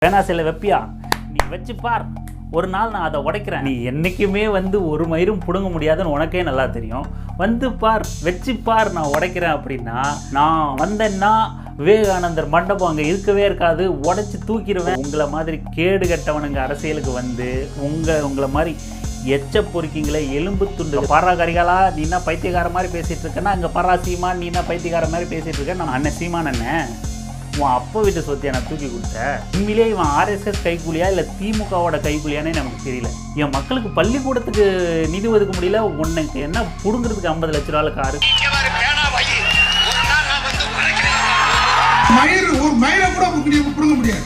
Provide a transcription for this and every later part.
வேணா சில வெப்பியா நீ வச்சு பார் ஒரு நாள் நான் அதை உடைக்கிறேன் நீ என்றைக்குமே வந்து ஒரு மயிரும் பிடுங்க முடியாதுன்னு உனக்கே நல்லா தெரியும் வந்து பார் வச்சு பார் நான் உடைக்கிறேன் அப்படின்னா நான் வந்தேன்னா விவேகானந்தர் மண்டபம் அங்கே இருக்கவே இருக்காது உடைச்சி தூக்கிடுவேன் உங்களை மாதிரி கேடு கட்டவனுங்க அரசியலுக்கு வந்து உங்கள் உங்களை மாதிரி எச்ச பொறுக்கிங்களே எலும்பு துண்டு பாரா கரிகாலா நீ என்ன பைத்தியக்கார மாதிரி பேசிட்டு இருக்கேன்னா அங்கே பரா சீமா நீ என்ன பைத்தியக்கார மாதிரி பேசிட்டு இருக்க நான் அண்ணன் சீமான் அண்ணன் உன் அப்பா வீட்டு சொத்தை நான் தூக்கி கொடுத்தேன் உண்மையிலேயே இவன் ஆர்எஸ்எஸ் கைக்கூலியா இல்லை திமுகவோட கைக்கூலியானே நமக்கு தெரியல என் மக்களுக்கு பள்ளிக்கூடத்துக்கு நிதி ஒதுக்க முடியல உனக்கு என்ன புடுங்கிறதுக்கு ஐம்பது லட்ச ரூபாய் காரு மயிர் ஒரு மயிரை கூட முடிய- புடுங்க முடியாது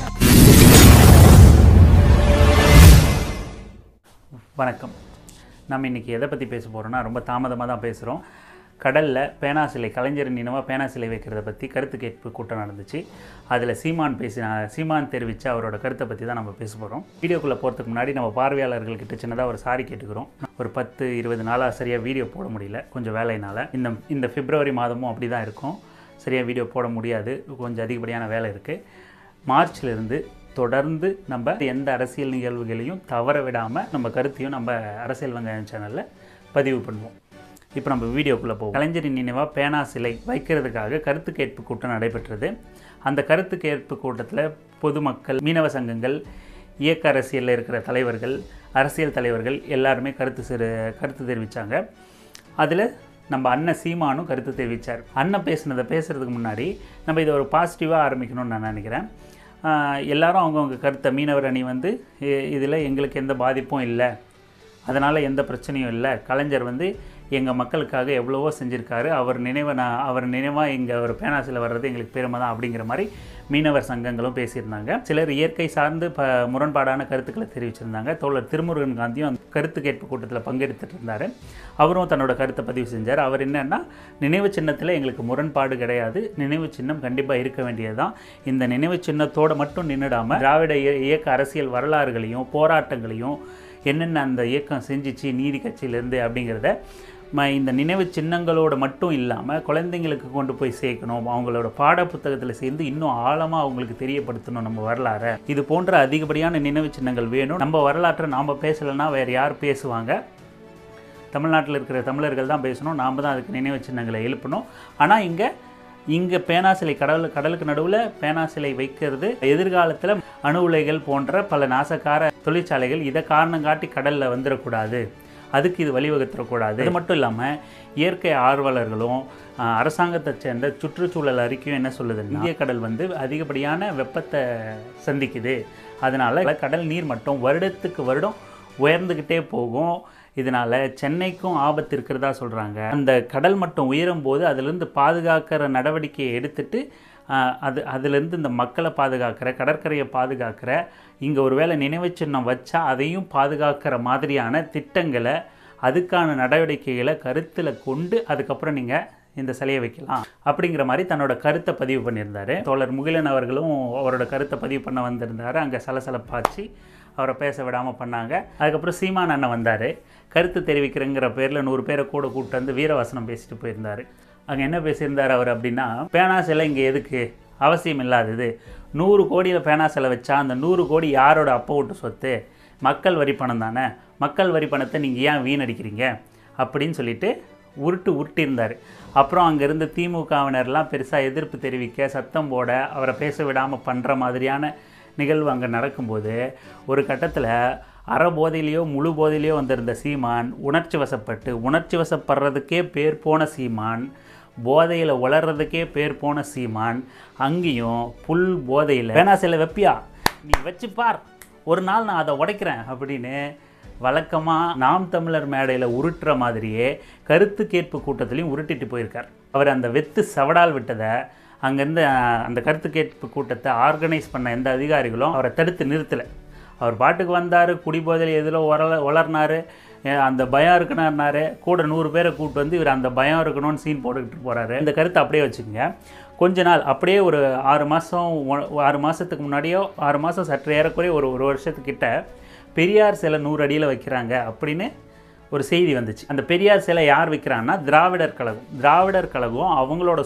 வணக்கம் நம்ம இன்றைக்கி எதை பற்றி பேச போகிறோம்னா ரொம்ப தாமதமாக தான் பேசுகிறோம் கடலில் பேனா சிலை கலைஞர் நினைவாக பேனா சிலை வைக்கிறத பற்றி கருத்து கேட்பு கூட்டம் நடந்துச்சு அதில் சீமான் பேசின சீமான் தெரிவித்த அவரோட கருத்தை பற்றி தான் நம்ம பேச போகிறோம் வீடியோக்குள்ளே போகிறதுக்கு முன்னாடி நம்ம பார்வையாளர்கள்கிட்ட சின்னதாக ஒரு சாரி கேட்டுக்கிறோம் ஒரு பத்து இருபது நாளாக சரியாக வீடியோ போட முடியல கொஞ்சம் வேலையினால் இந்த இந்த பிப்ரவரி மாதமும் அப்படி தான் இருக்கும் சரியாக வீடியோ போட முடியாது கொஞ்சம் அதிகப்படியான வேலை இருக்குது மார்ச்லேருந்து தொடர்ந்து நம்ம எந்த அரசியல் நிகழ்வுகளையும் தவற விடாமல் நம்ம கருத்தையும் நம்ம அரசியல் வெங்காயம் சேனலில் பதிவு பண்ணுவோம் இப்போ நம்ம வீடியோக்குள்ளே போவோம் கலைஞரின் நினைவாக பேனா சிலை வைக்கிறதுக்காக கருத்து கேட்பு கூட்டம் நடைபெற்றது அந்த கருத்து கேட்பு கூட்டத்தில் பொதுமக்கள் மீனவ சங்கங்கள் இயக்க அரசியலில் இருக்கிற தலைவர்கள் அரசியல் தலைவர்கள் எல்லாருமே கருத்து சிறு கருத்து தெரிவித்தாங்க அதில் நம்ம அண்ணன் சீமானும் கருத்து தெரிவித்தார் அண்ணன் பேசுனதை பேசுகிறதுக்கு முன்னாடி நம்ம இதை ஒரு பாசிட்டிவாக ஆரம்பிக்கணும்னு நான் நினைக்கிறேன் ஆஹ் எல்லாரும் அவங்கவுங்க கருத்தை மீனவர் அணி வந்து இதில் எங்களுக்கு எந்த பாதிப்பும் இல்லை அதனால் எந்த பிரச்சனையும் இல்லை கலைஞர் வந்து எங்கள் மக்களுக்காக எவ்வளவோ செஞ்சுருக்காரு அவர் நினைவை நான் அவர் நினைவாக இங்கே அவர் பேனாசில் வர்றது எங்களுக்கு பெருமை தான் அப்படிங்கிற மாதிரி மீனவர் சங்கங்களும் பேசியிருந்தாங்க சிலர் இயற்கை சார்ந்து ப முரண்பாடான கருத்துக்களை தெரிவிச்சிருந்தாங்க தோழர் திருமுருகன் காந்தியும் அந்த கருத்து கேட்பு கூட்டத்தில் பங்கெடுத்துட்டு இருந்தார் அவரும் தன்னோட கருத்தை பதிவு செஞ்சார் அவர் என்னன்னா நினைவு சின்னத்தில் எங்களுக்கு முரண்பாடு கிடையாது நினைவு சின்னம் கண்டிப்பாக இருக்க வேண்டியதுதான் இந்த நினைவு சின்னத்தோடு மட்டும் நின்றுடாமல் திராவிட இய- இயக்க அரசியல் வரலாறுகளையும் போராட்டங்களையும் என்னென்ன அந்த இயக்கம் செஞ்சிச்சு நீதி கட்சியிலேருந்து அப்படிங்கிறத ம இந்த நினைவு சின்னங்களோட மட்டும் இல்லாமல் குழந்தைங்களுக்கு கொண்டு போய் சேர்க்கணும் அவங்களோட பாட புத்தகத்தில் சேர்ந்து இன்னும் ஆழமாக அவங்களுக்கு தெரியப்படுத்தணும் நம்ம வரலாறை இது போன்ற அதிகப்படியான நினைவு சின்னங்கள் வேணும் நம்ம வரலாற்றை நாம் பேசலைன்னா வேறு யார் பேசுவாங்க தமிழ்நாட்டில் இருக்கிற தமிழர்கள் தான் பேசணும் நாம் தான் அதுக்கு நினைவு சின்னங்களை எழுப்பணும் ஆனால் இங்கே இங்கே பேனா சிலை கடல் கடலுக்கு நடுவில் பேனா சிலை வைக்கிறது எதிர்காலத்தில் அணு உலைகள் போன்ற பல நாசக்கார தொழிற்சாலைகள் இதை காரணம் காட்டி கடலில் வந்துடக்கூடாது அதுக்கு இது வழிவகுத்துடக்கூடாது இது மட்டும் இல்லாமல் இயற்கை ஆர்வலர்களும் ஆஹ், அரசாங்கத்தை சேர்ந்த சுற்றுச்சூழல் அறிக்கையும் என்ன சொல்லுதுன்னா இந்திய கடல் வந்து அதிகப்படியான வெப்பத்தை சந்திக்குது அதனால் கடல் நீர் மட்டம் வருடத்துக்கு வருடம் உயர்ந்துக்கிட்டே போகும் இதனால் சென்னைக்கும் ஆபத்து இருக்கிறதா சொல்கிறாங்க அந்த கடல் மட்டம் உயரும் போது அதிலிருந்து பாதுகாக்கிற நடவடிக்கையை எடுத்துட்டு ஆஹ், அது அதிலிருந்து இந்த மக்களை பாதுகாக்கிற கடற்கரையை பாதுகாக்கிற இங்கே ஒருவேளை நினைவுச் சின்னம் வச்சா அதையும் பாதுகாக்கிற மாதிரியான திட்டங்களை அதுக்கான நடவடிக்கைகளை கருத்தில் கொண்டு அதுக்கப்புறம் நீங்கள் இந்த சிலையை வைக்கலாம் அப்படிங்கிற மாதிரி தன்னோட கருத்தை பதிவு பண்ணியிருந்தாரு தோழர் முகிலன் அவர்களும் அவரோட கருத்தை பதிவு பண்ண வந்திருந்தார் அங்கே சலசலப்பாச்சு அவரை பேச விடாமல் பண்ணாங்க அதுக்கப்புறம் சீமான் அண்ணன் வந்தார் கருத்து தெரிவிக்கிறேங்கிற பேரில் நூறு பேரை கூட கூப்பிட்டு வந்து வீரவசனம் பேசிட்டு போயிருந்தார் அங்கே என்ன பேசியிருந்தார் அவர் அப்படின்னா பேனா சிலை இங்கே எதுக்கு அவசியம் இல்லாதது நூறு கோடியில் பேனா சிலை வச்சா அந்த நூறு கோடி யாரோட அப்பா விட்டு சொத்து மக்கள் வரி பணம் தானே மக்கள் வரி பணத்தை நீங்கள் ஏன் வீணடிக்கிறீங்க அப்படின்னு சொல்லிட்டு உருட்டு உருட்டியிருந்தார் அப்புறம் அங்கேருந்து திமுகவினர்லாம் பெருசாக எதிர்ப்பு தெரிவிக்க சத்தம் போட அவரை பேச விடாமல் பண்ணுற மாதிரியான நிகழ்வு அங்கே நடக்கும்போது ஒரு கட்டத்தில் அரை போதையிலையோ முழு போதையிலையோ வந்திருந்த சீமான் உணர்ச்சி வசப்பட்டு உணர்ச்சி வசப்படுறதுக்கே பேர் போன சீமான் போதையில் வளர்றதுக்கே பேர் போன சீமான் அங்கேயும் புல் போதையில் வேணா சில வெப்பியா நீ வச்சு பார் ஒரு நாள் நான் அதை உடைக்கிறேன் அப்படின்னு வழக்கமாக நாம் தமிழர் மேடையில் உருட்டுற மாதிரியே கருத்து கேட்பு கூட்டத்திலையும் உருட்டிட்டு போயிருக்கார் அவர் அந்த வெத்து சவடால் விட்டதை அங்கேருந்து அஹ், அந்த கருத்து கேட்பு கூட்டத்தை ஆர்கனைஸ் பண்ண எந்த அதிகாரிகளும் அவரை தடுத்து நிறுத்தலை அவர் பாட்டுக்கு வந்தார் குடிபோதையில் எதிலோ உரல உளர்னாரு அஹ் அந்த பயம் இருக்கணும்னாரு கூட நூறு பேரை கூப்பிட்டு வந்து இவர் அந்த பயம் இருக்கணும்னு சீன் போட்டுக்கிட்டு போகிறாரு இந்த கருத்தை அப்படியே வச்சுக்கோங்க கொஞ்ச நாள் அப்படியே ஒரு ஆறு மாதம் ஆறு மாதத்துக்கு முன்னாடியோ ஆறு மாதம் சற்று ஏறக்குறைய ஒரு ஒரு வருஷத்துக்கிட்ட பெரியார் சிலை நூறு அடியில் வைக்கிறாங்க அப்படின்னு ஒரு செய்தி வந்துச்சு அந்த பெரியார் சிலை யார் வைக்கிறான்னா திராவிடர் கழகம் திராவிடர் கழகம் அவங்களோட சொந்த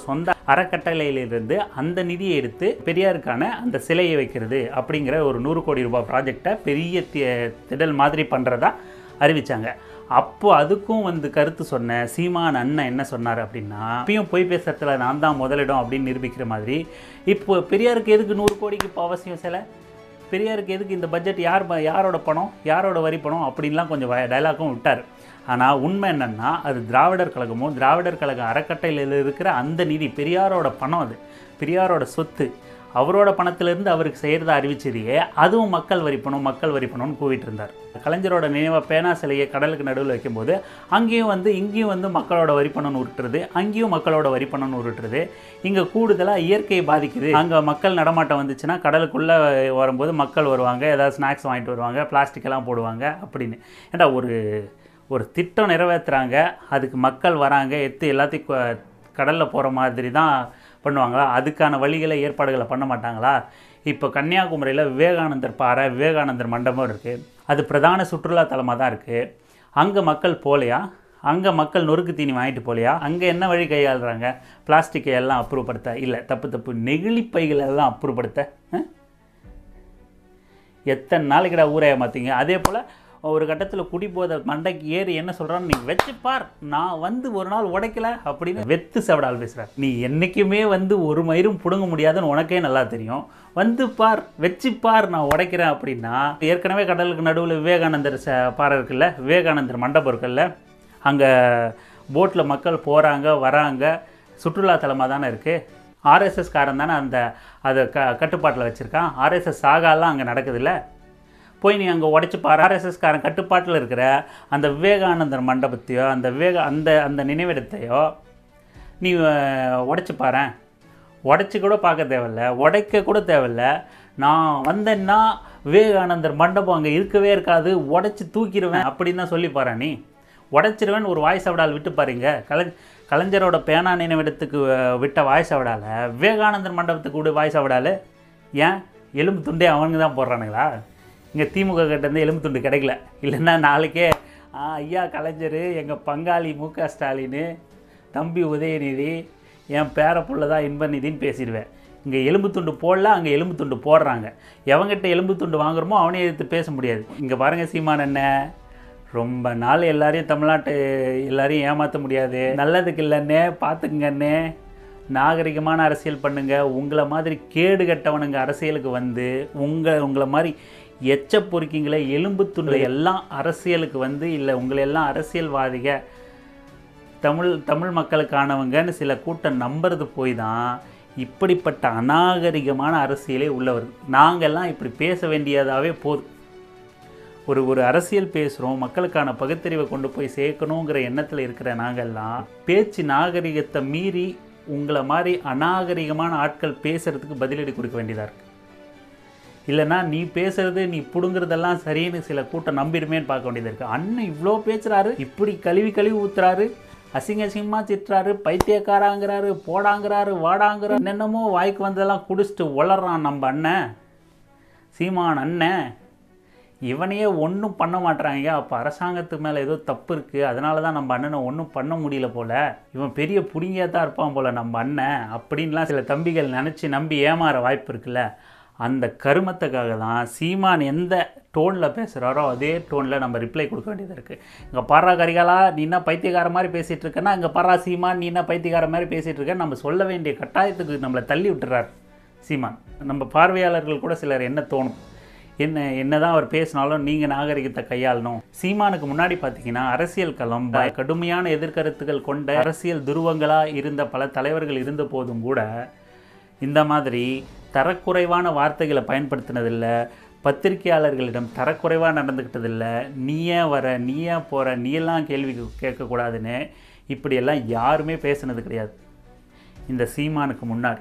அறக்கட்டளையிலிருந்து அந்த நிதியை எடுத்து பெரியாருக்கான அந்த சிலையை வைக்கிறது அப்படிங்கிற ஒரு நூறு கோடி ரூபாய் ப்ராஜெக்டை பெரிய தி- திடல் மாதிரி பண்ணுறதா அறிவிச்சாங்க அப்போ அதுக்கும் வந்து கருத்து சொன்ன சீமான் அண்ணன் என்ன சொன்னார் அப்படின்னா இப்பயும் போய் பேசுறதுல நான் தான் முதலிடம் அப்படின்னு நிரூபிக்கிற மாதிரி இப்போ பெரியாருக்கு எதுக்கு நூறு கோடிக்கு இப்போ அவசியம் சிலை பெரியாருக்கு எதுக்கு இந்த பட்ஜெட் யார் ப- யாரோட பணம் யாரோட வரி பணம் அப்படின்லாம் கொஞ்சம் டைலாக்கும் விட்டார் ஆனால் உண்மை என்னன்னா அது திராவிடர் கழகமும் திராவிடர் கழக அறக்கட்டையில் இருக்கிற அந்த நிதி பெரியாரோட பணம் அது பெரியாரோட சொத்து அவரோட பணத்திலிருந்து அவருக்கு செய்கிறதா அறிவிச்சதையே அதுவும் மக்கள் வரி பணம் மக்கள் வரி பணம்னு கூவிட்டு இருந்தார் கலைஞரோட நினைவா பேனா சிலையை கடலுக்கு நடுவில் வைக்கும்போது அங்கேயும் வந்து இங்கேயும் வந்து மக்களோட வரி பணம்னு உருட்டுறது அங்கேயும் மக்களோட வரி பணம்னு உருட்டுறது இங்கே கூடுதலாக இயற்கையை பாதிக்குது அங்கே மக்கள் நடமாட்டம் வந்துச்சுன்னா கடலுக்குள்ளே வரும்போது மக்கள் வருவாங்க ஏதாவது ஸ்நாக்ஸ் வாங்கிட்டு வருவாங்க plastic எல்லாம் போடுவாங்க அப்படின்னு ஏன்டா ஒரு ஒரு திட்டம் நிறைவேற்றுறாங்க அதுக்கு மக்கள் வராங்க எத்து எல்லாத்தையும் கடலில் போகிற மாதிரி தான் பண்ணுவாங்களா அதுக்கான வழிகளை ஏற்பாடுகளை பண்ண மாட்டாங்களா இப்போ கன்னியாகுமரியில் விவேகானந்தர் பாறை விவேகானந்தர் மண்டபம் இருக்குது அது பிரதான சுற்றுலா தலமாக தான் இருக்குது அங்கே மக்கள் போகலையா அங்கே மக்கள் நொறுக்கு தீனி வாங்கிட்டு போகலையா அங்கே என்ன வழி கையாளுறாங்க பிளாஸ்டிக்கை எல்லாம் அப்புறப்படுத்த இல்லை தப்பு தப்பு நெகிழி பைகளை எல்லாம் அப்புறப்படுத்த ஆ? எத்தனை நாளைக்குடா ஊரை ஏமாத்தீங்க அதே போல் ஒரு கட்டத்தில் குடி போத மண்டைக்கு ஏறி என்ன சொல்கிறான்னு நீ வச்சு பார் நான் வந்து ஒரு நாள் உடைக்கல அப்படின்னு வெத்து செவடால் பேசுகிறார் நீ என்றைக்குமே வந்து ஒரு மயிரும் பிடுங்க முடியாதுன்னு உனக்கே நல்லா தெரியும் வந்து பார் வச்சு பார் நான் உடைக்கிறேன் அப்படின்னா ஏற்கனவே கடலுக்கு நடுவில் விவேகானந்தர் ச பாறை இருக்குல்ல விவேகானந்தர் மண்டபம் இருக்குல்ல அங்கே போட்டில் மக்கள் போகிறாங்க வராங்க சுற்றுலா தலமாக தானே இருக்குது ஆர்எஸ்எஸ் காரன் தானே அந்த அதை க கட்டுப்பாட்டில் வச்சுருக்கான் ஆர்எஸ்எஸ் சாகாலாம் அங்கே நடக்குதுல்ல போய் நீ அங்கே உடச்சி பாரு ஆர்எஸ்எஸ் காரன் கட்டுப்பாட்டில் இருக்கிற அந்த விவேகானந்தர் மண்டபத்தையோ அந்த விவேக அந்த அந்த நினைவிடத்தையோ நீ உடச்சி பாரேன் உடச்சி கூட பார்க்க தேவையில்ல உடைக்க கூட தேவையில்ல நான் வந்தேன்னா விவேகானந்தர் மண்டபம் அங்கே இருக்கவே இருக்காது உடச்சி தூக்கிடுவேன் அப்படின்னு தான் சொல்லி பாரு நீ உடைச்சிருவேன் ஒரு வாய்ஸ் அவடால் விட்டு பாருங்க கலை கலைஞரோட பேனா நினைவிடத்துக்கு அஹ், விட்ட வாய்ஸ் அவடால் விவேகானந்தர் மண்டபத்துக்கு விட வாய்ஸ் அவடால் ஏன் எலும்பு துண்டே அவனுங்க தான் போடுறானுங்களா இங்கே திமுக கிட்டேருந்து எலும்பு துண்டு கிடைக்கல இல்லைன்னா நாளைக்கே ஆ ஐயா கலைஞர் எங்கள் பங்காளி மு க ஸ்டாலின் தம்பி உதயநிதி என் பேர புள்ள தான் இன்பநிதின்னு பேசிடுவேன் இங்கே எலும்பு துண்டு போடல அங்கே எலும்பு துண்டு போடுறாங்க எவங்கிட்ட எலும்பு துண்டு வாங்குறோமோ அவனே எதிர்த்து பேச முடியாது இங்கே பாருங்கள் சீமான் என்ன ரொம்ப நாள் எல்லாரையும் தமிழ்நாட்டு எல்லாரையும் ஏமாற்ற முடியாது நல்லதுக்கு இல்லைன்னே பார்த்துக்குங்கண்ணே நாகரிகமான அரசியல் பண்ணுங்க உங்களை மாதிரி கேடு கட்டவனுங்க அரசியலுக்கு வந்து உங்கள் உங்களை மாதிரி எச்ச பொறுக்கிங்களை எலும்பு துண்டு எல்லாம் அரசியலுக்கு வந்து இல்லை உங்களை எல்லாம் அரசியல்வாதிக தமிழ் தமிழ் மக்களுக்கானவங்கன்னு சில கூட்டம் நம்புறது போய் தான் இப்படிப்பட்ட அநாகரிகமான அரசியலே உள்ள வருது நாங்கள்லாம் இப்படி பேச வேண்டியதாகவே போதும் ஒரு ஒரு அரசியல் பேசுகிறோம் மக்களுக்கான பகுத்தறிவை கொண்டு போய் சேர்க்கணுங்கிற எண்ணத்தில் இருக்கிற நாங்கள்லாம் பேச்சு நாகரிகத்தை மீறி உங்களை மாதிரி அநாகரிகமான ஆட்கள் பேசுகிறதுக்கு பதிலடி கொடுக்க வேண்டியதாக இருக்குது இல்லைன்னா நீ பேசுறது நீ புடுங்குறதெல்லாம் சரின்னு சில கூட்டம் நம்பிடுமேன்னு பார்க்க வேண்டியது இருக்குது அண்ணன் இவ்வளோ பேசுகிறாரு இப்படி கழுவி கழுவி ஊத்துறாரு அசிங்க அசிங்கமாக திட்டுறாரு பைத்தியக்காராங்கிறாரு போடாங்கிறாரு வாடாங்கிறாரு என்னென்னமோ வாய்க்கு வந்ததெல்லாம் குடிச்சிட்டு உளறான் நம்ம அண்ணன் சீமான் அண்ணன் இவனையே ஒன்றும் பண்ண மாட்றாங்க அப்போ அரசாங்கத்துக்கு மேலே ஏதோ தப்பு இருக்குது அதனால தான் நம்ம அண்ணனை ஒன்றும் பண்ண முடியல போல இவன் பெரிய புடிங்கியாக தான் இருப்பான் போல நம்ம அண்ணன் அப்படின்லாம் சில தம்பிகள் நினச்சி நம்பி ஏமாற வாய்ப்பு இருக்குல்ல அந்த கருமத்துக்காக தான் சீமான் எந்த டோனில் பேசுகிறாரோ அதே டோனில் நம்ம ரிப்ளை கொடுக்க வேண்டியது இருக்குது இங்கே பாரா கரிகாலா நீ என்ன பைத்தியக்கார மாதிரி பேசிகிட்டு இருக்கேன்னா இங்கே பாரா சீமான் நீ என்ன பைத்தியக்கார மாதிரி பேசிகிட்டு இருக்க நம்ம சொல்ல வேண்டிய கட்டாயத்துக்கு நம்மளை தள்ளி விட்டுறார் சீமான் நம்ம பார்வையாளர்கள் கூட சிலர் என்ன தோணும் என்ன என்னதான் அவர் பேசினாலும் நீங்கள் நாகரிகத்தை கையாளணும் சீமானுக்கு முன்னாடி பார்த்தீங்கன்னா அரசியல் களம் ப- கடுமையான எதிர்கருத்துக்கள் கொண்ட அரசியல் துருவங்களாக இருந்த பல தலைவர்கள் இருந்த போதும் கூட இந்த மாதிரி தரக்குறைவான வார்த்தைகளை பயன்படுத்தினதில்ல பத்திரிகையாளர்களிடம் தரக்குறைவாக நடந்துக்கிட்டதில்ல நீ ஏன் வர நீ ஏன் போகிற நீ எல்லாம் கேள்வி கேட்கக்கூடாதுன்னு இப்படியெல்லாம் யாருமே பேசுனது கிடையாது இந்த சீமானுக்கு முன்னாடி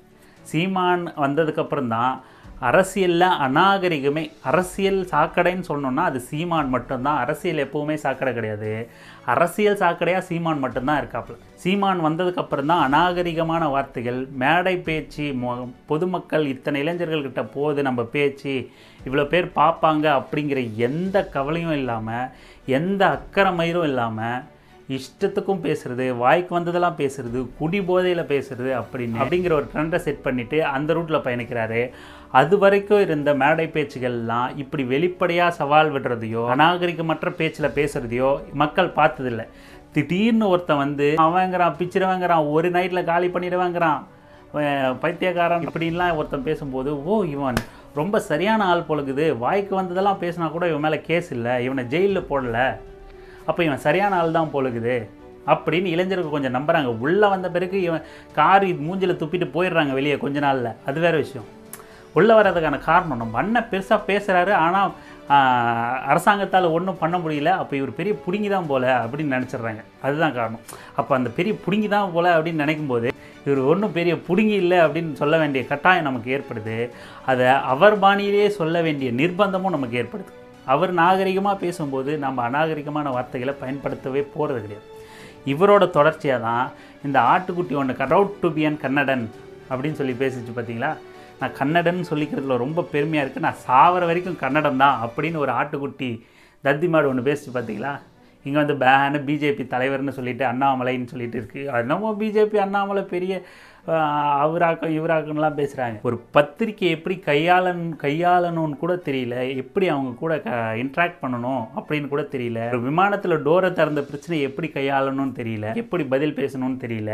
சீமான் வந்ததுக்கப்புறம் தான் அரசியலில் அநாகரிகமே அரசியல் சாக்கடைன்னு சொன்னோம்னா அது சீமான் மட்டும்தான் அரசியல் எப்போவுமே சாக்கடை கிடையாது அரசியல் சாக்கடையாக சீமான் மட்டும்தான் இருக்காப்புல சீமான் வந்ததுக்கப்புறம் தான் அநாகரிகமான வார்த்தைகள் மேடை பேச்சு மொ- பொதுமக்கள் இத்தனை இளைஞர்கள்கிட்ட போகுது நம்ம பேச்சு இவ்வளோ பேர் பார்ப்பாங்க அப்படிங்கிற எந்த கவலையும் இல்லாமல் எந்த அக்கறை மயிரும் இல்லாமல் இஷ்டத்துக்கும் பேசுறது வாய்க்கு வந்ததெல்லாம் பேசுறது குடி போதையில் பேசுறது அப்படின்னு அப்படிங்கிற ஒரு ட்ரெண்டை செட் பண்ணிட்டு அந்த ரூட்டில் பயணிக்கிறாரு அது வரைக்கும் இருந்த மேடை பேச்சுகள்லாம் இப்படி வெளிப்படையாக சவால் விடுறதையோ அநாகரிகமற்ற பேச்சில் பேசுறதையோ மக்கள் பார்த்ததில்ல திடீர்னு ஒருத்தன் வந்து அவங்கிறான் பிச்சிருவாங்கிறான் ஒரு நைட்டில் காலி பண்ணிடுவாங்கிறான் அவன் பைத்தியக்காரன் இப்படின்லாம் ஒருத்தன் பேசும்போது ஓ இவன் ரொம்ப சரியான ஆள் பொழுகுது வாய்க்கு வந்ததெல்லாம் பேசினா கூட இவன் மேலே கேஸ் இல்லை இவனை ஜெயிலில் போடல அப்போ இவன் சரியான ஆள் தான் பொழுகுது அப்படின்னு இளைஞர்கள் கொஞ்சம் நம்புறாங்க உள்ளே வந்த பிறகு இவன் கார் மூஞ்சில் துப்பிட்டு போயிடுறாங்க வெளியே கொஞ்ச நாளில் அது வேற விஷயம் உள்ளே வர்றதுக்கான காரணம் நம்ம அண்ணன் பெருசாக பேசுகிறாரு ஆனால் அரசாங்கத்தால் ஒன்றும் பண்ண முடியல அப்போ இவர் பெரிய புடுங்கி தான் போல அப்படின்னு நினச்சிடுறாங்க அதுதான் காரணம் அப்போ அந்த பெரிய புடுங்கி தான் போல அப்படின்னு நினைக்கும் போது இவர் ஒன்றும் பெரிய புடுங்கி இல்லை அப்படின்னு சொல்ல வேண்டிய கட்டாயம் நமக்கு ஏற்படுது அதை அவர் பாணியிலேயே சொல்ல வேண்டிய நிர்பந்தமும் நமக்கு ஏற்படுது அவர் நாகரிகமாக பேசும்போது நம்ம அநாகரிகமான வார்த்தைகளை பயன்படுத்தவே போகிறது கிடையாது இவரோட தொடர்ச்சியாக தான் இந்த ஆட்டுக்குட்டி ஒன்று proud to be an Kannadan அப்படின்னு சொல்லி பேசிச்சு பார்த்தீங்களா நான் கன்னடன் சொல்லிக்கிறதுல ரொம்ப பெருமையாக இருக்குது நான் சாவர வரைக்கும் கன்னடம் தான் அப்படின்னு ஒரு ஆட்டுக்குட்டி தத்தி மாடு ஒன்று பேசிச்சு பார்த்தீங்களா இங்கே வந்து பேனு பிஜேபி தலைவர்னு சொல்லிட்டு அண்ணாமலைன்னு சொல்லிட்டு இருக்குது அது என்னமோ பிஜேபி அண்ணாமலை பெரிய ஆஹ், அவராக்கம் இவராக்கம்லாம் பேசுகிறாங்க ஒரு பத்திரிக்கை எப்படி கையாளன் கையாளணும்னு கூட தெரியல எப்படி அவங்க கூட க இன்ட்ராக்ட் பண்ணணும் அப்படின்னு கூட தெரியல ஒரு விமானத்தில் டோரை திறந்த பிரச்சனை எப்படி கையாளணும்னு தெரியல எப்படி பதில் பேசணும்னு தெரியல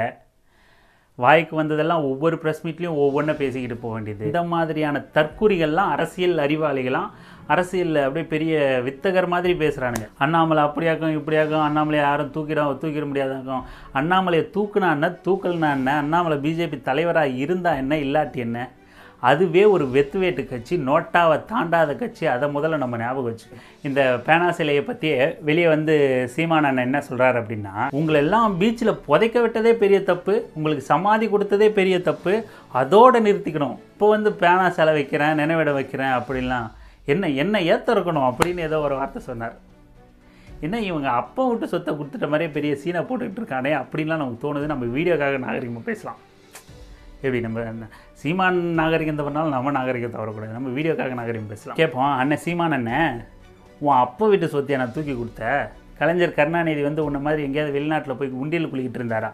வாய்க்கு வந்ததெல்லாம் ஒவ்வொரு ப்ரெஸ் மீட்லேயும் ஒவ்வொன்றை பேசிக்கிட்டு போக வேண்டியது இந்த மாதிரியான தற்குறிகள்லாம் அரசியல் அறிவாளிகளாம் அரசியலில் அப்படியே பெரிய வித்தகர் மாதிரி பேசுகிறானுங்க அண்ணாமலை அப்படியாக்கும் இப்படியாக்கும் அண்ணாமலையை யாரும் தூக்கிட தூக்கிட முடியாதாக்கும் அண்ணாமலையை தூக்குனா என்ன தூக்கல்னா என்ன அண்ணாமலை பிஜேபி தலைவராக இருந்தால் என்ன இல்லாட்டி என்ன அதுவே ஒரு வெத்து வேட்டு கட்சி நோட்டாவை தாண்டாத கட்சி அதை முதல்ல நம்ம ஞாபகம் வச்சு இந்த பேனா சிலையை பற்றியே வெளியே வந்து சீமான் அண்ணன் என்ன சொல்கிறார் அப்படின்னா உங்களை எல்லாம் பீச்சில் புதைக்க விட்டதே பெரிய தப்பு உங்களுக்கு சமாதி கொடுத்ததே பெரிய தப்பு அதோட நிறுத்திக்கணும் இப்போ வந்து பேனா சிலை வைக்கிறேன் நினைவிட வைக்கிறேன் அப்படிலாம் என்ன என்ன ஏத்த இருக்கணும் அப்படின்னு ஏதோ ஒரு வார்த்தை சொன்னார் என்ன இவங்க அப்பா விட்டு சொத்தை கொடுத்துட்ட மாதிரியே பெரிய சீனை போட்டுக்கிட்டு இருக்கானே அப்படின்லாம் நமக்கு தோணுது நம்ம வீடியோக்காக நாகரிகமாக பேசலாம் எப்படி நம்ம அந்த சீமான் நாகரிகம் பண்ணாலும் நம்ம நாகரிகத்தை வரக்கூடாது நம்ம வீடியோக்காக நாகரிகம் பேசலாம் கேட்போம் அண்ணன் சீமான் அண்ணன் உன் அப்பா வீட்டு சொத்தியை நான் தூக்கி கொடுத்த கலைஞர் கருணாநிதி வந்து உன்ன மாதிரி எங்கேயாவது வெளிநாட்டில் போய் உண்டியல் குளிக்கிட்டு இருந்தாரா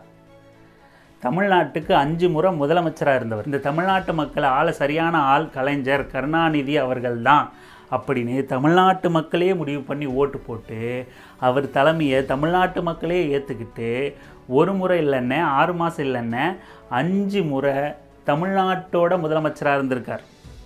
தமிழ்நாட்டுக்கு அஞ்சு முறை முதலமைச்சராக இருந்தவர் இந்த தமிழ்நாட்டு மக்களை ஆள சரியான ஆள் கலைஞர் கருணாநிதி அவர்கள்தான் அப்படின்னு தமிழ்நாட்டு மக்களே முடிவு பண்ணி ஓட்டு போட்டு அவர் தலைமையை தமிழ்நாட்டு மக்களே ஏற்றுக்கிட்டு ஒரு முறை இல்லைன்னு ஆறு மாதம் இல்லைன்னு அஞ்சு முறை தமிழ்நாட்டோட முதலமைச்சராக இருந்திருக்கார்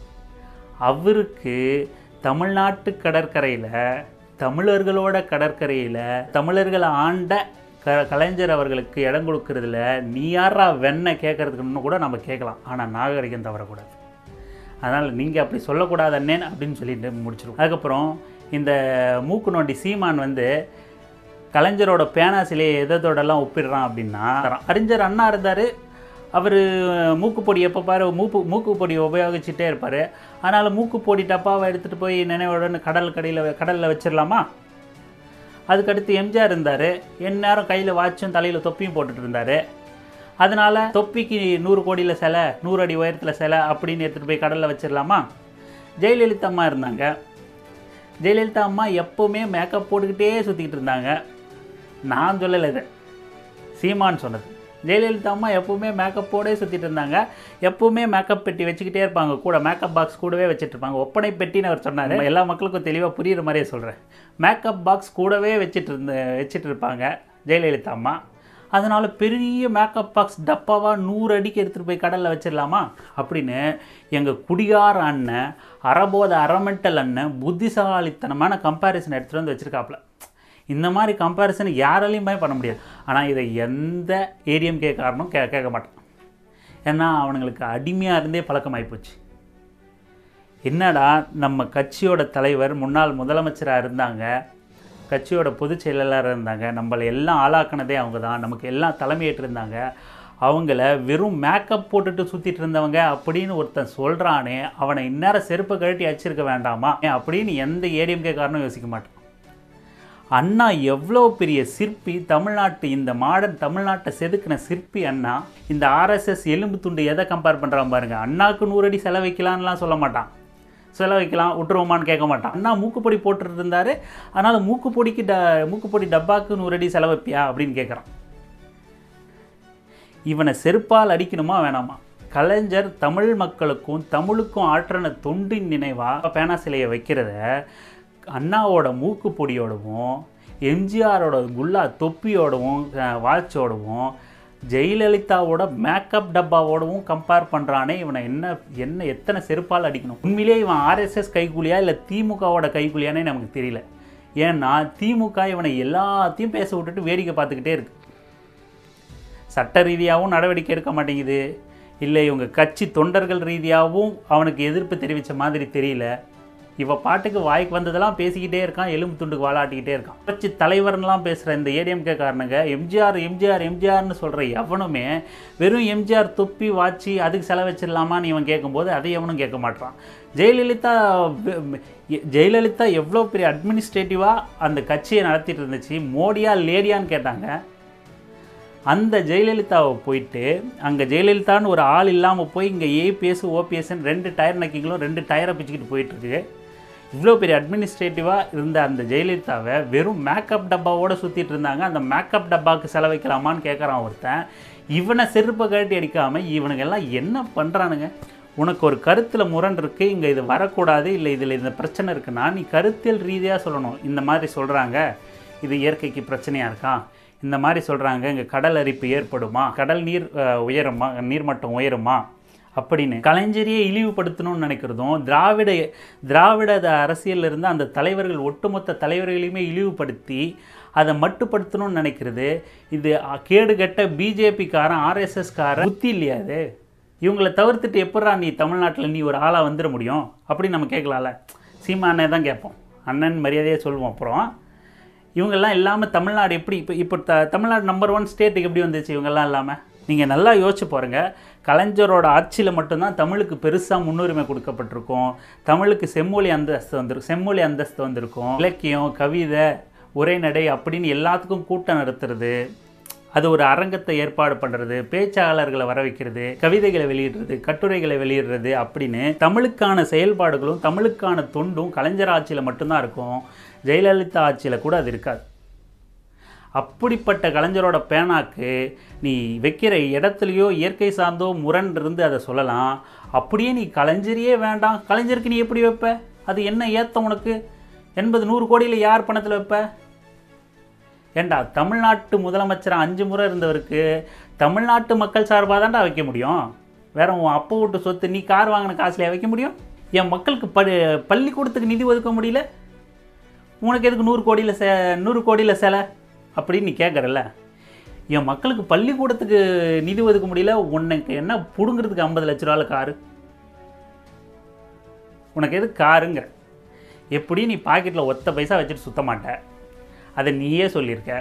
அவருக்கு தமிழ்நாட்டு கடற்கரையில் தமிழர்களோட கடற்கரையில் தமிழர்களை ஆண்ட க கலைஞர் அவர்களுக்கு இடம் கொடுக்கறதுல நீ யாரா வெண்ணெய் கேட்கறதுக்குன்னு கூட நம்ம கேட்கலாம் ஆனால் நாகரிகம் தவறக்கூடாது அதனால் நீங்கள் அப்படி சொல்லக்கூடாது அண்ணேன் அப்படின்னு சொல்லிட்டு முடிச்சிருவோம் அதுக்கப்புறம் இந்த மூக்கு நோண்டி சீமான் வந்து கலைஞரோட பேனா சிலையை எதோடலாம் ஒப்பிடுறான் அப்படின்னா அறிஞர் அண்ணா இருந்தார் அவர் மூக்குப்பொடி எப்போ பாரு மூக்கு மூக்குப்பொடி உபயோகிச்சுட்டே இருப்பார் அதனால் மூக்குப்பொடி டப்பாவை எடுத்துகிட்டு போய் நினைவுடன் கடல் கடையில் கடலில் வச்சிடலாமா அதுக்கடுத்து எம்ஜிஆர் இருந்தார் எந்நேரம் கையில் வாட்சும் தலையில் தொப்பியும் போட்டுட்டு இருந்தார் அதனால் தொப்பிக்கு நூறு கோடியில் சிலை நூறு அடி உயரத்தில் சிலை அப்படின்னு எடுத்துகிட்டு போய் கடலில் வச்சிடலாமா ஜெயலலிதா அம்மா இருந்தாங்க ஜெயலலிதா அம்மா எப்போவுமே மேக்கப் போட்டுக்கிட்டே சுற்றிக்கிட்டு இருந்தாங்க நான் சொல்லலை இதை சீமான் சொன்னது ஜெயலலிதா அம்மா எப்போவுமே மேக்கப்போடே சுற்றிட்டு இருந்தாங்க எப்போவுமே மேக்கப் பெட்டி வச்சுக்கிட்டே இருப்பாங்க கூட மேக்கப் பாக்ஸ் கூடவே வச்சுட்டு இருப்பாங்க ஒப்பனை பெட்டின்னு அவர் சொன்னார் எல்லா மக்களுக்கும் தெளிவாக புரியுற மாதிரியே சொல்கிறேன் மேக்கப் பாக்ஸ் கூடவே வச்சுட்டு இருந்த வச்சுட்டு இருப்பாங்க ஜெயலலிதா அம்மா அதனால் பெரிய மேக்கப் பாக்ஸ் டப்பாவாக நூறு அடிக்கு எடுத்துகிட்டு போய் கடலில் வச்சிடலாமா அப்படின்னு எங்கள் குடிகார அண்ணன் அறபோத அரமெண்டல் அண்ணன் புத்திசாலித்தனமான கம்பேரிசன் எடுத்துகிட்டு வந்து வச்சுருக்காப்புல இந்த மாதிரி கம்பேரிசன் யாராலையுமே பண்ண முடியாது ஆனால் இதை எந்த ஏடிஎம்கே காரணம் கே கேட்க மாட்டான் ஏன்னா அவனுங்களுக்கு அடிமையாக இருந்தே பழக்கமாகி போச்சு என்னடா நம்ம கட்சியோட தலைவர் முன்னாள் முதலமைச்சராக இருந்தாங்க கட்சியோட பொதுச் செயலாளராக இருந்தாங்க நம்மளை எல்லாம் ஆளாக்குனதே அவங்க தான் நமக்கு எல்லாம் தலைமையேற்று இருந்தாங்க அவங்கள வெறும் மேக்கப் போட்டுட்டு சுற்றிட்டு இருந்தவங்க அப்படின்னு ஒருத்தன் சொல்கிறானே அவனை இந்நேரம் செருப்பை கழட்டி அடிச்சிருக்க வேண்டாமா ஏன் அப்படின்னு எந்த ஏடிஎம்கே காரணம் யோசிக்க மாட்டான் அண்ணா எவ்வளோ பெரிய சிற்பி தமிழ்நாட்டு இந்த மாடர்ன் தமிழ்நாட்டை செதுக்கின சிற்பி அண்ணா இந்த ஆர்எஸ்எஸ் எலும்பு துண்டு எதை கம்பேர் பண்ணுறான் பாருங்க அண்ணாக்கு நூறு அடி செலவைக்கலான்லாம் சொல்ல மாட்டான் செலவழிக்கலாம் விட்டுருவோமான்னு கேட்க மாட்டான் அண்ணா மூக்குப்பொடி போட்டுட்டு இருந்தாரு அதனால் மூக்குப்பொடிக்கு ட மூக்குப்பொடி டப்பாக்கு நூறு அடி செலவைப்பியா அப்படின்னு கேட்குறான் இவனை செருப்பால் அடிக்கணுமா வேணாமா கலைஞர் தமிழ் மக்களுக்கும் தமிழுக்கும் ஆற்றின தொண்டின் நினைவாக பேனா சிலையை வைக்கிறத அண்ணாவோட மூக்கு பொடியோடவும் எம்ஜிஆரோட குல்லா தொப்பியோடவும் அஹ், வாட்சோடவும் ஜெயலலிதாவோட மேக்கப் டப்பாவோடவும் கம்பேர் பண்ணுறானே இவனை என்ன என்ன எத்தனை செருப்பால் அடிக்கணும் உண்மையிலே இவன் ஆர்எஸ்எஸ் கைக்கூலியா இல்லை திமுகவோட கைக்கூலியானே நமக்கு தெரியல ஏன்னா திமுக இவனை எல்லாத்தையும் பேச விட்டுட்டு வேடிக்கை பார்த்துக்கிட்டே இருக்கு சட்ட ரீதியாகவும் நடவடிக்கை எடுக்க மாட்டேங்குது இல்லை இவங்க கட்சி தொண்டர்கள் ரீதியாகவும் அவனுக்கு எதிர்ப்பு தெரிவித்த மாதிரி தெரியல இவ பாட்டுக்கு வாய்க்கு வந்ததெல்லாம் பேசிக்கிட்டே இருக்கான் எலும்பு துண்டுக்கு வாலாட்டிக்கிட்டே இருக்கான் கட்சி தலைவர்லாம் பேசுகிற இந்த ஏடிஎம்கே காரணங்க எம்ஜிஆர் எம்ஜிஆர் எம்ஜிஆர்னு சொல்கிற எவனுமே வெறும் எம்ஜிஆர் தொப்பி வாச்சி அதுக்கு செலவச்சிடலாமான்னு இவன் கேட்கும்போது அதை எவனும் கேட்க மாட்டான் ஜெயலலிதா வெ- எ- ஜெயலலிதா எவ்வளோ பெரிய அட்மினிஸ்ட்ரேட்டிவாக அந்த கட்சியை நடத்திட்டு இருந்துச்சு மோடியா லேடியான்னு கேட்டாங்க அந்த ஜெயலலிதாவை போயிட்டு அங்கே ஜெயலலிதான்னு ஒரு ஆள் இல்லாமல் போய் இங்கே ஏபிஎஸ் ஓபிஎஸ்ன்னு ரெண்டு டயர் நக்கிங்களும் ரெண்டு டயரை பிச்சுக்கிட்டு போயிட்டுருக்கு இவ்வளோ பெரிய அட்மினிஸ்ட்ரேட்டிவாக இருந்த அந்த ஜெயலலிதாவை வெறும் மேக்கப் டப்பாவோட சுற்றிட்டு இருந்தாங்க அந்த மேக்கப் டப்பாவுக்கு செலவைக்கலாமான்னு கேட்குறான் ஒருத்தன் இவனை செருப்பை கழட்டி அடிக்காமல் இவனுங்கெல்லாம் என்ன பண்ணுறானுங்க உனக்கு ஒரு கருத்தில் முரண் இருக்குது இங்கே இது வரக்கூடாது இல்லை இதில் இந்த பிரச்சனை இருக்குன்னா நீ கருத்தியல் ரீதியாக சொல்லணும் இந்த மாதிரி சொல்கிறாங்க இது இயற்கைக்கு பிரச்சனையாக இருக்கா இந்த மாதிரி சொல்கிறாங்க இங்கே கடல் அரிப்பு ஏற்படுமா கடல் நீர் அஹ், உயருமா நீர்மட்டம் உயருமா அப்படின்னு கலைஞரையே இழிவுபடுத்தணும்னு நினைக்கிறதும் திராவிட திராவிட அரசியலில் இருந்து அந்த தலைவர்கள் ஒட்டுமொத்த தலைவர்களையுமே இழிவுபடுத்தி அதை மட்டுப்படுத்தணும்னு நினைக்கிறது இது அ, கேடுகெட்ட பிஜேபிக்காரன் ஆர்எஸ்எஸ்காரன் புத்தி இல்லையா அது இவங்களை தவிர்த்துட்டு எப்பட்றா நீ தமிழ்நாட்டில் நீ ஒரு ஆளாக வந்துட முடியும் அப்படின்னு நம்ம கேட்கலாம்ல சீமானே தான் கேட்போம் அண்ணன் மரியாதையாக சொல்லுவோம் அப்புறம் இவங்கெல்லாம் இல்லாமல் தமிழ்நாடு எப்படி இப்போ இப்போ த தமிழ்நாடு நம்பர் ஒன் ஸ்டேட்டுக்கு எப்படி வந்துச்சு இவங்கெல்லாம் இல்லாமல் நீங்கள் நல்லா யோசிச்சு பாருங்க கலைஞரோட ஆட்சியில் மட்டும்தான் தமிழுக்கு பெருசாக முன்னுரிமை கொடுக்கப்பட்டிருக்கும் தமிழுக்கு செம்மொழி அந்தஸ்து வந்திருக்கும் செம்மொழி அந்தஸ்து வந்திருக்கும் இலக்கியம் கவிதை உரைநடை அப்படின்னு எல்லாத்துக்கும் கூட்டம் நடத்துறது அது ஒரு அரங்கத்தை ஏற்பாடு பண்ணுறது பேச்சாளர்களை வர வைக்கிறது கவிதைகளை வெளியிடுறது கட்டுரைகளை வெளியிடுறது அப்படின்னு தமிழுக்கான செயல்பாடுகளும் தமிழுக்கான தொண்டும் கலைஞர் ஆட்சியில் மட்டும்தான் இருக்கும் ஜெயலலிதா ஆட்சியில் கூட அது இருக்காது அப்படிப்பட்ட கலைஞரோட பேனாக்கு நீ வைக்கிற இடத்துலையோ இயற்கை சார்ந்தோ முரண் இருந்து அதை சொல்லலாம் அப்படியே நீ கலைஞரையே வேண்டாம் கலைஞருக்கு நீ எப்படி வைப்ப அது என்ன ஏத்தம் உனக்கு எண்பது நூறு கோடியில் யார் பணத்தில் வைப்ப ஏண்டா தமிழ்நாட்டு முதலமைச்சர் அஞ்சு முறை இருந்தவருக்கு தமிழ்நாட்டு மக்கள் சார்பாக தான்டா வைக்க முடியும் வேற உன் அப்பா வீட்டு சொத்து நீ கார் வாங்கின காசுலையா வைக்க முடியும் என் மக்களுக்கு ப பள்ளிக்கூடத்துக்கு நிதி ஒதுக்க முடியல உனக்கு எதுக்கு நூறு கோடியில் செ நூறு கோடியில் சிலை அப்படின்னு நீ கேட்குறல்ல என் மக்களுக்கு பள்ளிக்கூடத்துக்கு நிதி ஒதுக்க முடியல உனக்கு என்ன பிடுங்கிறதுக்கு ஐம்பது லட்ச ரூபாவில் காரு உனக்கு எது காருங்கிற எப்படி நீ பாக்கெட்டில் ஒத்த பைசா வச்சுட்டு சுத்த மாட்ட அதை நீயே சொல்லியிருக்க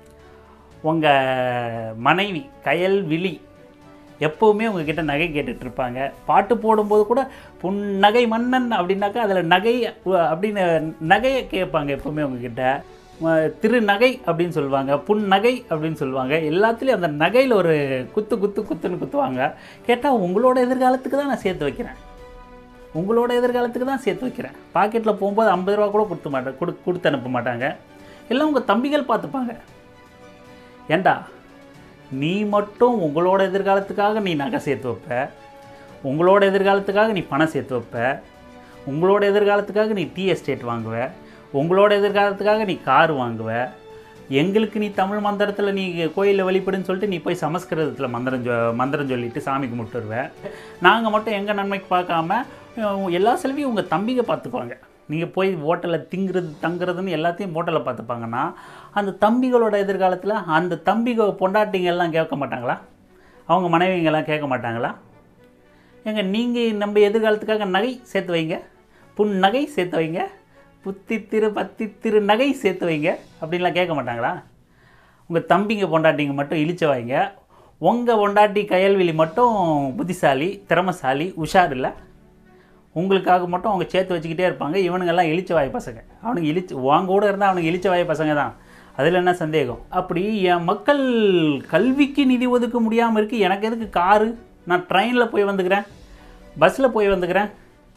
உங்கள் மனைவி கயல் விழி எப்போவுமே உங்ககிட்ட நகை கேட்டுட்டு இருப்பாங்க பாட்டு போடும்போது கூட புன்னகை மன்னன் அப்படின்னாக்கா அதில் நகை உ- அப்படின்னு நகையை கேட்பாங்க எப்போவுமே உங்ககிட்ட ம- திருநகை அப்படின்னு சொல்லுவாங்க புன்னகை அப்படின்னு சொல்லுவாங்க எல்லாத்துலேயும் அந்த நகையில் ஒரு குத்து குத்து குத்துன்னு குத்துவாங்க கேட்டால் உங்களோட எதிர்காலத்துக்கு தான் நான் சேர்த்து வைக்கிறேன் உங்களோட எதிர்காலத்துக்கு தான் சேர்த்து வைக்கிறேன் பாக்கெட்டில் போகும்போது ஐம்பது ரூபா கூட கொடுத்து மாட்டேன் கொடு கொடுத்து அனுப்ப மாட்டாங்க எல்லாம் உங்கள் தம்பிகள் பார்த்துப்பாங்க ஏண்டா நீ மட்டும் உங்களோட எதிர்காலத்துக்காக நீ நகை சேர்த்து வைப்ப உங்களோட எதிர்காலத்துக்காக நீ பணம் சேர்த்து வைப்ப உங்களோட எதிர்காலத்துக்காக நீ டீ எஸ்டேட் வாங்குவ உங்களோட எதிர்காலத்துக்காக நீ கார் வாங்குவ எங்களுக்கு நீ தமிழ் மந்திரத்தில் நீ கோயிலில் வழிபடுன்னு சொல்லிட்டு நீ போய் சமஸ்கிருதத்தில் மந்திரம் சொ மந்திரம் சொல்லிட்டு சாமி கும்பிட்டுருவ நாங்கள் மட்டும் எங்கள் நன்மைக்கு பார்க்காம அஹ், எல்லா செலவையும் உங்கள் தம்பிங்க பார்த்துக்குவாங்க நீங்கள் போய் ஹோட்டலில் திங்கிறது தங்குறதுன்னு எல்லாத்தையும் ஹோட்டலில் பார்த்துப்பாங்கன்னா அந்த தம்பிகளோட எதிர்காலத்தில் அந்த தம்பிக பொண்டாட்டிங்க எல்லாம் கேட்க மாட்டாங்களா அவங்க மனைவிங்கெல்லாம் கேட்க மாட்டாங்களா ஏங்க நீங்கள் நம்ம எதிர்காலத்துக்காக நகை சேர்த்து வைங்க புன் நகை சேர்த்து வைங்க புத்தி திரு பத்தி திரு நகை சேர்த்து வைங்க அப்படின்லாம் கேட்க மாட்டாங்களா உங்கள் தம்பிங்க பொண்டாட்டிங்க மட்டும் இழிச்ச வைங்க உங்கள் பொண்டாட்டி கயல்விழி மட்டும் புத்திசாலி திறமசாலி உஷார் இல்லை உங்களுக்காக மட்டும் அவங்க சேர்த்து வச்சுக்கிட்டே இருப்பாங்க இவனுங்கெல்லாம் இழிச்ச வாய் பசங்க அவனுங்க இழிச்சு உங்க கூட இருந்தால் அவனுங்க இழிச்ச வாய் பசங்க தான் அதில் என்ன சந்தேகம் அப்படி என் மக்கள் கல்விக்கு நிதி ஒதுக்க முடியாமல் இருக்குது எனக்கு எதுக்கு காரு நான் ட்ரெயினில் போய் வந்துக்கிறேன் பஸ்ஸில் போய் வந்துக்கிறேன்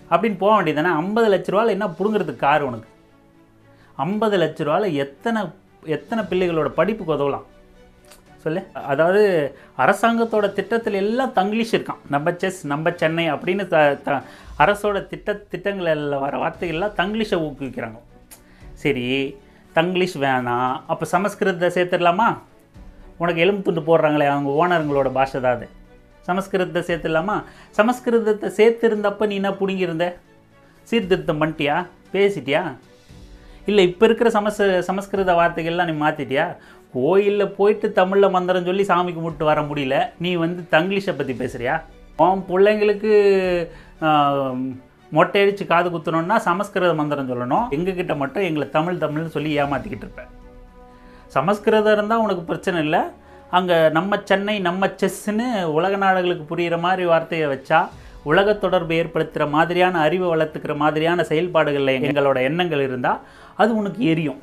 அப்படின்னு போக வேண்டியதானே ஐம்பது லட்ச ரூபாவில் என்ன பிடுங்கிறதுக்கு கார் உனக்கு ஐம்பது லட்ச ரூபாவில் எத்தனை எத்தனை பிள்ளைகளோட படிப்புக்கு உதவலாம் சொல்லு அதாவது அரசாங்கத்தோட திட்டத்தில் எல்லாம் தங்கிலீஷ் இருக்கான் நம்ம செஸ் நம்ம சென்னை அப்படின்னு த த அரசோட திட்ட திட்டங்களில் வர வார்த்தைகள்லாம் தங்கிலீஷை ஊக்குவிக்கிறாங்க சரி தங்கிலீஷ் வேணாம் அப்போ சமஸ்கிருதத்தை சேர்த்துடலாமா உனக்கு எலும்பு துண்டு போடுறாங்களே அவங்க ஓனருங்களோட பாஷை தான் அது சமஸ்கிருதத்தை சேர்த்துடலாமா சமஸ்கிருதத்தை சேர்த்துருந்தப்ப நீ என்ன பிடுங்கியிருந்த சீர்திருத்தம் பண்ணிட்டியா பேசிட்டியா இல்லை இப்போ இருக்கிற சமஸ் சமஸ்கிருத வார்த்தைகள்லாம் நீ மாற்றிட்டியா கோயிலில் போயிட்டு தமிழில் மந்திரம் சொல்லி சாமி கும்பிட்டு வர முடியல நீ வந்து தங்கிலீஷை பற்றி பேசுகிறியா உன் பிள்ளைங்களுக்கு ஆம், மொட்டை அடித்து காது குத்தணும்னா சமஸ்கிருத மந்திரம் சொல்லணும் எங்ககிட்ட மட்டும் எங்களை தமிழ் தமிழ்னு சொல்லி ஏமாற்றிக்கிட்டு இருப்பேன் சமஸ்கிருதம் இருந்தால் உனக்கு பிரச்சனை இல்லை அங்கே நம்ம சென்னை நம்ம செஸ்ஸுன்னு உலக நாடுகளுக்கு புரிகிற மாதிரி வார்த்தையை வச்சா உலக தொடர்பு ஏற்படுத்துகிற மாதிரியான அறிவை வளர்த்துக்கிற மாதிரியான செயல்பாடுகளில் எங்களோட எண்ணங்கள் இருந்தால் அது உனக்கு எரியும்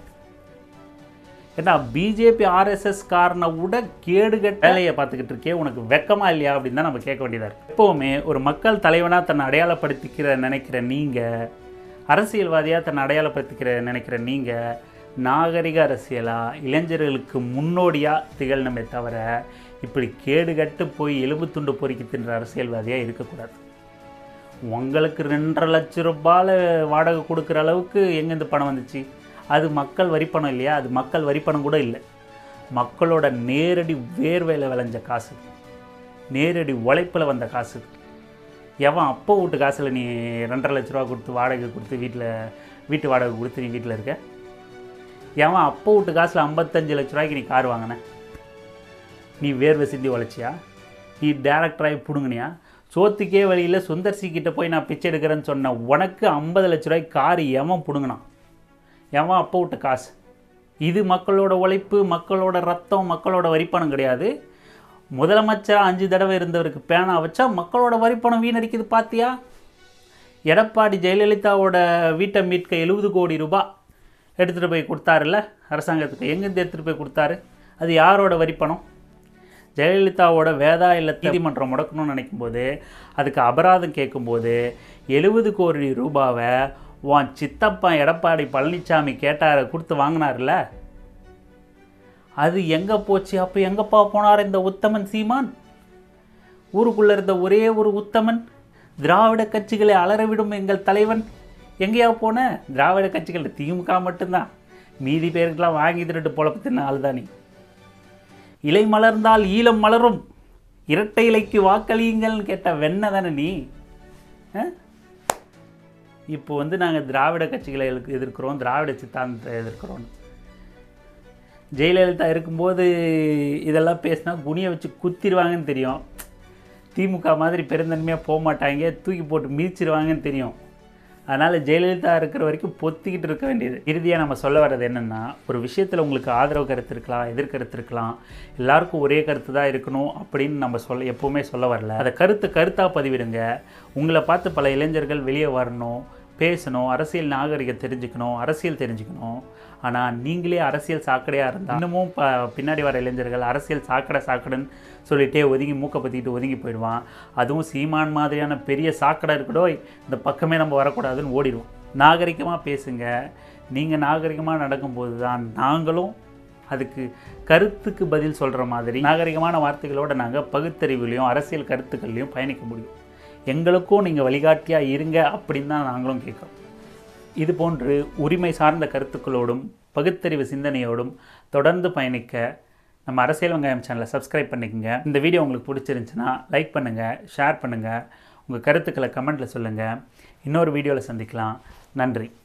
ஏன்னா பிஜேபி ஆர்எஸ்எஸ் காரனை விட கேடுகட்ட வேலையை பார்த்துக்கிட்டு இருக்கே உனக்கு வெக்கமா இல்லையா அப்படின்னு தான் நம்ம கேட்க வேண்டியதாக இருக்குது எப்போவுமே ஒரு மக்கள் தலைவனாக தன்னை அடையாளப்படுத்திக்கிற நினைக்கிற நீங்கள் அரசியல்வாதியாக தன்னை அடையாளப்படுத்திக்கிற நினைக்கிற நீங்கள் நாகரிக அரசியலாக இளைஞர்களுக்கு முன்னோடியாக திகழணுமே தவிர இப்படி கேடுகட்டு போய் எலும்பு துண்டு பொறுக்கி தின்ற அரசியல்வாதியாக இருக்கக்கூடாது உங்களுக்கு ரெண்டரை லட்ச ரூபாயில் வாடகை கொடுக்குற அளவுக்கு எங்கேருந்து பணம் வந்துச்சு அது மக்கள் வரிப்பணம் இல்லையா அது மக்கள் வரிப்பணம் கூட இல்லை மக்களோட நேரடி வேர்வையில் விளைஞ்ச காசு நேரடி உழைப்பில் வந்த காசு எவன் அப்போ வீட்டு காசில் நீ ரெண்டரை லட்ச ரூபா கொடுத்து வாடகை கொடுத்து வீட்டில் வீட்டு வாடகை கொடுத்து நீ வீட்டில் இருக்க எவன் அப்போ வீட்டு காசில் ஐம்பத்தஞ்சு லட்ச ரூபாய்க்கு நீ கார் வாங்கின நீ வேர்வை சிந்தி உழைச்சியா நீ டேரக்டராகி பிடுங்கினியா சோத்துக்கே வழியில் சுந்தர்சி கிட்ட போய் நான் பிச்சை எடுக்கிறேன்னு சொன்ன உனக்கு ஐம்பது லட்ச ரூபாய்க்கு கார் எவன் பிடுங்கினான் எவன் அப்போ விட்ட காசு இது மக்களோட உழைப்பு மக்களோட ரத்தம் மக்களோட வரிப்பணம் கிடையாது முதலமைச்சராக அஞ்சு தடவை இருந்தவருக்கு பேனா வச்சா மக்களோட வரிப்பணம் வீணடிக்குது பார்த்தியா எடப்பாடி ஜெயலலிதாவோட வீட்டை மீட்க எழுபது கோடி ரூபாய் எடுத்துகிட்டு போய் கொடுத்தாருல்ல அரசாங்கத்துக்கு எங்கேருந்து எடுத்துகிட்டு போய் கொடுத்தாரு அது யாரோட வரிப்பணம் ஜெயலலிதாவோட வேதா இல்லை நீதிமன்றம் முடக்கணும்னு நினைக்கும்போது அதுக்கு அபராதம் கேட்கும்போது எழுபது கோடி ரூபாவை உன் சித்தப்பா எடப்பாடி பழனிசாமி கேட்டார கொடுத்து வாங்கினார்ல அது எங்கே போச்சு அப்போ எங்கப்பா போனார் இந்த உத்தமன் சீமான் ஊருக்குள்ளே இருந்த ஒரே ஒரு உத்தமன் திராவிட கட்சிகளை அலறவிடும் எங்கள் தலைவன் எங்கேயா போன திராவிட கட்சிகள் திமுக மட்டும்தான் மீதி பேருக்கெல்லாம் வாங்கி திருட்டு பொழப்பு தின்ன ஆள் தான் நீ இலை மலர்ந்தால் ஈழம் மலரும் இரட்டை இலைக்கு வாக்களியுங்கள்னு கேட்ட வெண்ண தானே நீ ஆ? இப்போ வந்து நாங்கள் திராவிட கட்சிகளை எதிர்க்கு- எதிர்க்கிறோம் திராவிட சித்தாந்தத்தை எதிர்க்கிறோம் ஜெயலலிதா இருக்கும்போது இதெல்லாம் பேசினா குனியை வச்சு குத்திடுவாங்கன்னு தெரியும் திமுக மாதிரி பெருந்தன்மையாக போக மாட்டாங்க தூக்கி போட்டு மிதிச்சிருவாங்கன்னு தெரியும் அதனால் ஜெயலலிதா இருக்கிற வரைக்கும் பொத்திக்கிட்டு இருக்க வேண்டியது இறுதியாக நம்ம சொல்ல வர்றது என்னென்னா ஒரு விஷயத்தில் உங்களுக்கு ஆதரவு கருத்து இருக்கலாம் எதிர்கருத்து இருக்கலாம் எல்லாருக்கும் ஒரே கருத்து தான் இருக்கணும் அப்படின்னு நம்ம சொல்ல எப்போவுமே சொல்ல வரல அதை கருத்து கருத்தாக பதிவிடுங்க உங்களை பார்த்து பல இளைஞர்கள் வெளியே வரணும் பேசணும் அரசியல் நாகரிகம் தெரிஞ்சுக்கணும் அரசியல் தெரிஞ்சுக்கணும் ஆனால் நீங்களே அரசியல் சாக்கடையாக இருந்தால் இன்னமும் ப பின்னாடி வர இளைஞர்கள் அரசியல் சாக்கடை சாக்கடைன்னு சொல்லிட்டே ஒதுங்கி மூக்கை பற்றிக்கிட்டு ஒதுங்கி போயிடுவான் அதுவும் சீமான் மாதிரியான பெரிய சாக்கடை இருக்கடோ இந்த பக்கமே நம்ம வரக்கூடாதுன்னு ஓடிடுவோம் நாகரிகமாக பேசுங்க நீங்கள் நாகரிகமாக நடக்கும்போது தான் நாங்களும் அதுக்கு கருத்துக்கு பதில் சொல்கிற மாதிரி நாகரிகமான வார்த்தைகளோட நாங்கள் பகுத்தறிவுலையும் அரசியல் கருத்துக்கள்லையும் பயணிக்க முடியும் எங்களுக்கும் நீங்கள் வழிகாட்டியாக இருங்க அப்படின்னு தான் நாங்களும் கேட்குறோம் இது போன்று உரிமை சார்ந்த கருத்துக்களோடும் பகுத்தறிவு சிந்தனையோடும் தொடர்ந்து பயணிக்க நம்ம அரசியல் வெங்காயம் சேனலை சப்ஸ்கிரைப் பண்ணிக்கோங்க இந்த வீடியோ உங்களுக்கு பிடிச்சிருந்துச்சுன்னா லைக் பண்ணுங்கள் ஷேர் பண்ணுங்கள் உங்கள் கருத்துக்களை கமெண்ட்டில் சொல்லுங்கள் இன்னொரு வீடியோவில் சந்திக்கலாம் நன்றி